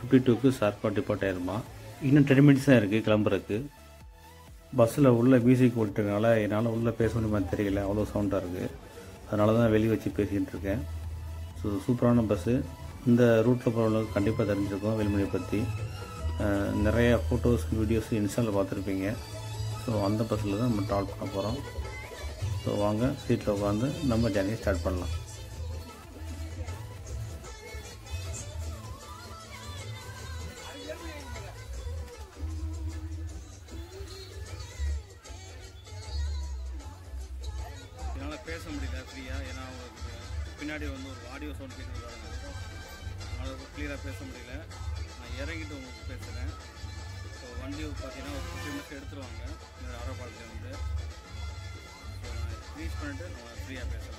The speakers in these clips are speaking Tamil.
ஃபிஃப்டி டூக்கு ஷார்ப்பாக டிபார்ட் ஆயிருமா இன்னும் டென் மினிட்ஸ் தான் இருக்குது கிளம்புறதுக்கு பஸ்ஸில் உள்ள மியூசிக் ஓட்டுறதுனால என்னால் உள்ளே பேச முடியுமா தெரியல அவ்வளோ சவுண்டாக இருக்குது அதனால தான் வெளியே வச்சு பேசிக்கிட்டு இருக்கேன் ஸோ சூப்பரான பஸ்ஸு இந்த ரூட்டில் போகிறவங்களுக்கு கண்டிப்பாக தெரிஞ்சிருக்கும் வெல்மணியை பற்றி அஹ், நிறைய ஃபோட்டோஸ் வீடியோஸ் இன்ஸ்டாவில் பார்த்துருப்பீங்க ஸோ அந்த பஸ்ஸில் தான் நம்ம ட்ராவல் பண்ண போகிறோம் ஸோ வாங்க சீட்டில் உட்காந்து நம்ம ஜர்னியை ஸ்டார்ட் பண்ணலாம் என்னால் பேச முடியல ஃப்ரீயாக ஏன்னா உங்களுக்கு பின்னாடி வந்து ஒரு ஆடியோ சவுண்ட் கேட்குறது பாருங்க அதனால் கிளியராக பேச முடியல நான் இறங்கிட்டு உங்களுக்கு பேசுகிறேன் ஸோ வண்டி பார்த்தீங்கன்னா ஒரு ஃபிஃப்டி மினிட்ஸ் எடுத்துருவாங்க இந்த ஆரோபாளத்துலேருந்து ஸோ நான் ரீச் பண்ணிட்டு நான் ஃப்ரீயாக பேசுகிறேன்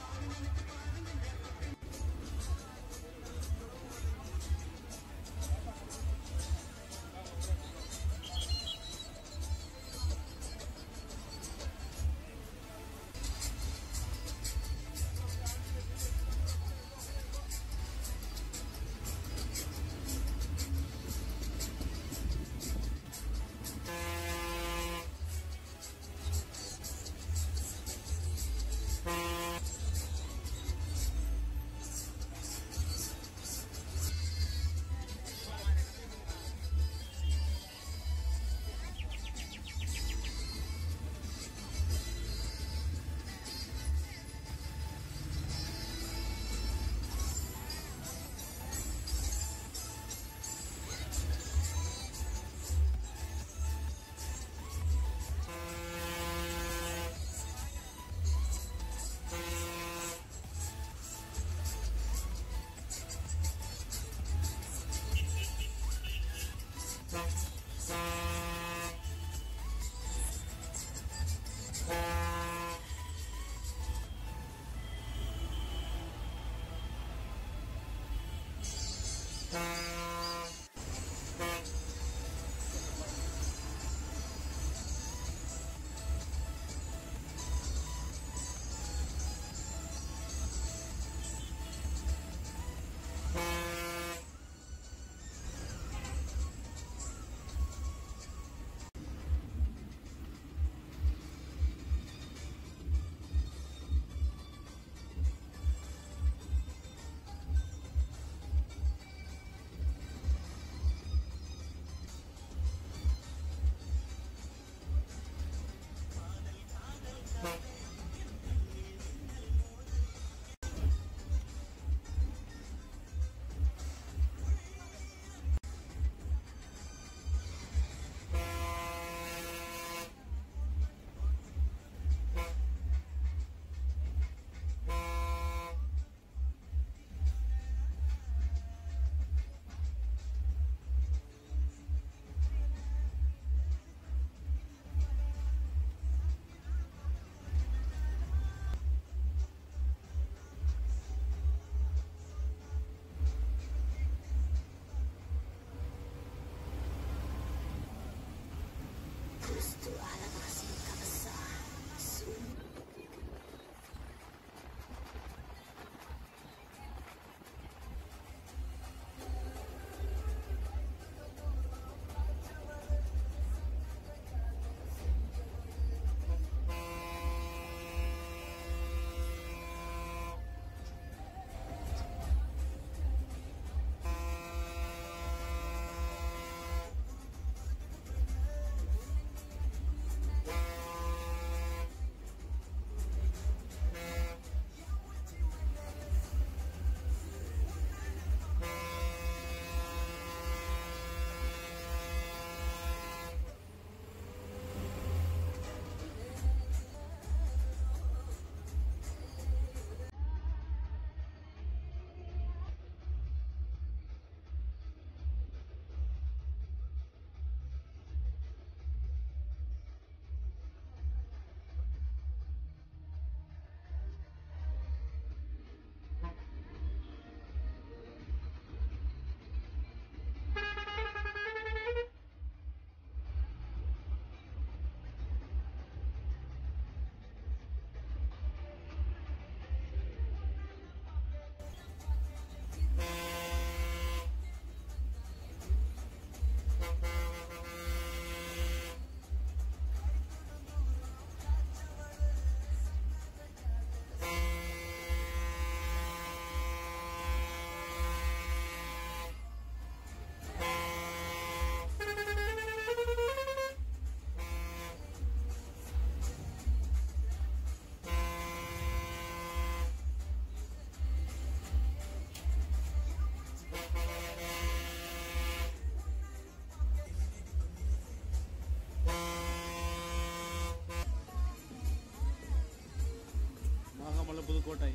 புதுக்கோட்டை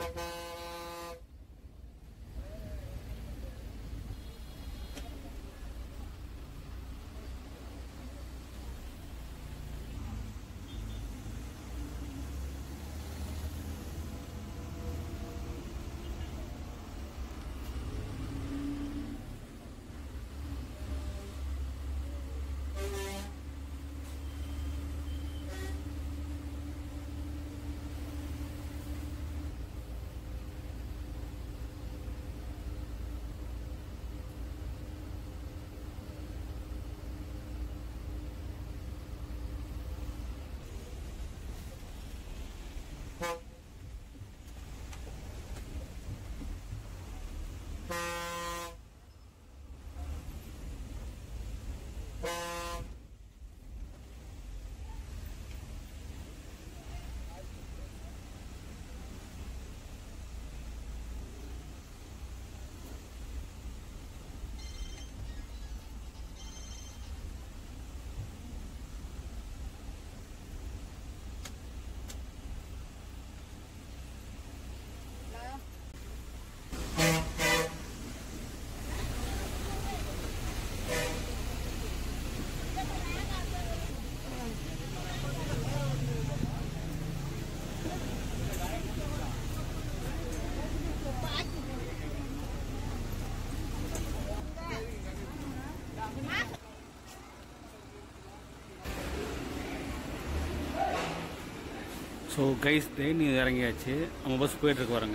ஸோ கைஸ் தேனி இறங்கியாச்சு நம்ம பஸ் போயிட்டுருக்கு வரங்க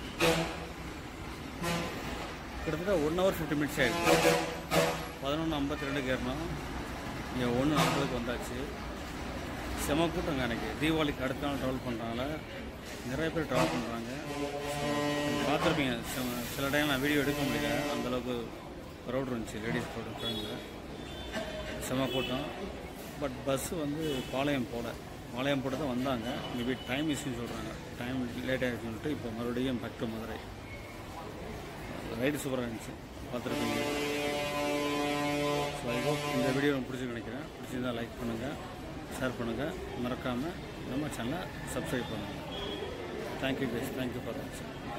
கிட்டத்தட்ட ஒன் ஹவர் ஃபிஃப்டி மினிட்ஸ் ஆகிடுச்சு பதினொன்று ஐம்பத்தி ரெண்டுக்கு ஏறினோம் இங்கே ஒன்று நாற்பதுக்கு வந்தாச்சு செம கூட்டங்க எனக்கு தீபாவளிக்கு அடுத்த நாள் ட்ராவல் பண்ணுறனால நிறைய பேர் ட்ராவல் பண்ணுறாங்க பார்த்துருப்பீங்க சில- சில டைம் நான் வீடியோ எடுக்க முடியல அந்தளவுக்கு க்ரௌட் இருந்துச்சு லேடிஸ் க்ரௌட் ஃப்ரெண்டில் செம கூட்டம் பட் பஸ்ஸு வந்து பாளையம் போல பாளையம் போட்டு தான் வந்தாங்க மேபி டைம் இஷ்யூன்னு சொல்கிறாங்க டைம் லேட் ஆகிடுச்சுன்னு சொல்லிட்டு இப்போ மறுபடியும் பேக் டு மதுரை ரைடு சூப்பராக இருந்துச்சு பார்த்துருப்பீங்க ஸோ ஐ ஹோப் இந்த வீடியோ உங்களுக்கு பிடிச்சி நினைக்கிறேன் பிடிச்சிருந்தா லைக் பண்ணுங்கள் ஷேர் பண்ணுங்கள் மறக்காமல் நம்ம சேனலை சப்ஸ்கிரைப் பண்ணுங்கள் தேங்க்யூ கைஸ் தேங்க்யூ ஃபார் வாட்சிங்